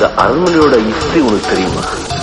இந்த அரண்மனையோட ஹிஸ்டரி உனக்கு தெரியுமா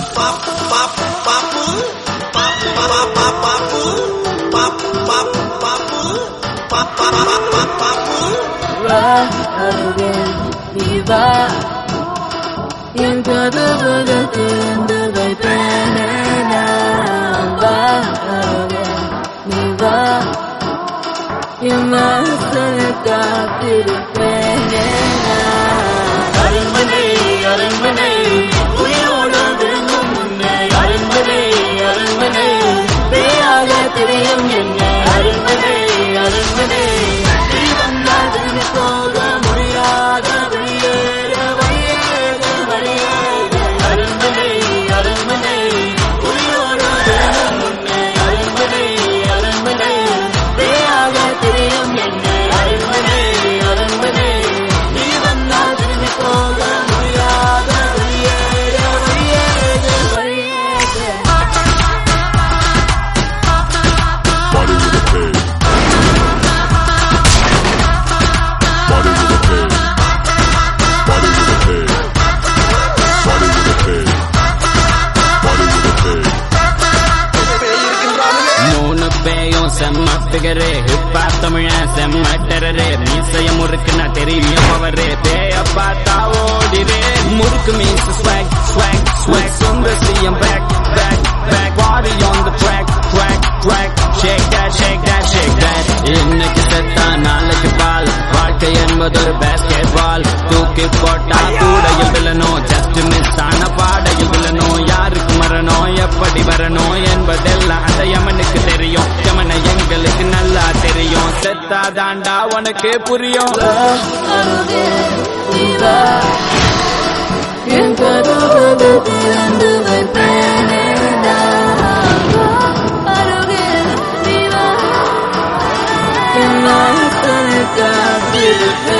வா அருகே நீ வா என் கதவுக திறந்து வைப்பேனே நான் வா அருகே நீ வா என் வாசலை காத்திருப்பேனே நான் அரண்மனை அரண்மனை உயிரோடு விழுங்கும் முன்னே அரண்மனை அரண்மனை பேயாக தெரியும் என்ன அரண்மனை அரண்மனை நீ வந்தால் திரும்பி போக முடியாத வெளியேற வழியேற வழியேற அரண்மனை அரண்மனை உயிரோடு விழுங்கும் முன்னே அரண்மனை அரண்மனை பேயாக தெரியும் என்ன அரண்மனை அரண்மனை நீ வந்தால் திரும்பி போக முடியாத வெளியேற வழியேற வழியேற Body with a pig. Body with a pig. Body with a pig. Body with a pig. Body with a pig. மூணு பேயும் செம்ம பிகரே ஹிப்பா தமிழன் செம்ம டெரரே மீசைய முறுக்கு நான் தெரியும் அவரே பேய பார்த்தா ஓடிரே முறுக்கு means swag swag swag Sundar CM back back back body on the track track track shake that shake that shake that இன்னைக்கு செத்தா நாளைக்கு பால் வாழ்க்கை என்பது ஒரு பேஸ்கெட் பால் தூக்கி போட்டா கூடையில் விழணும் ஜஸ்ட் மிஸ் ஆன பாடையில் விழணும் யாருக்கு மரணம் எப்படி வரணும் என்பதெல்லாம் அந்த யமனுக்கு தெரியும் யமனை எங்களுக்கு நல்லா தெரியும் செத்தா தாண்டா உனக்கு புரியும் அருகே நீ வா என் கதவுக திறந்து வைப்பேனே நான் வா அருகே நீ வா என் வாசலை காத்திருப்பேனே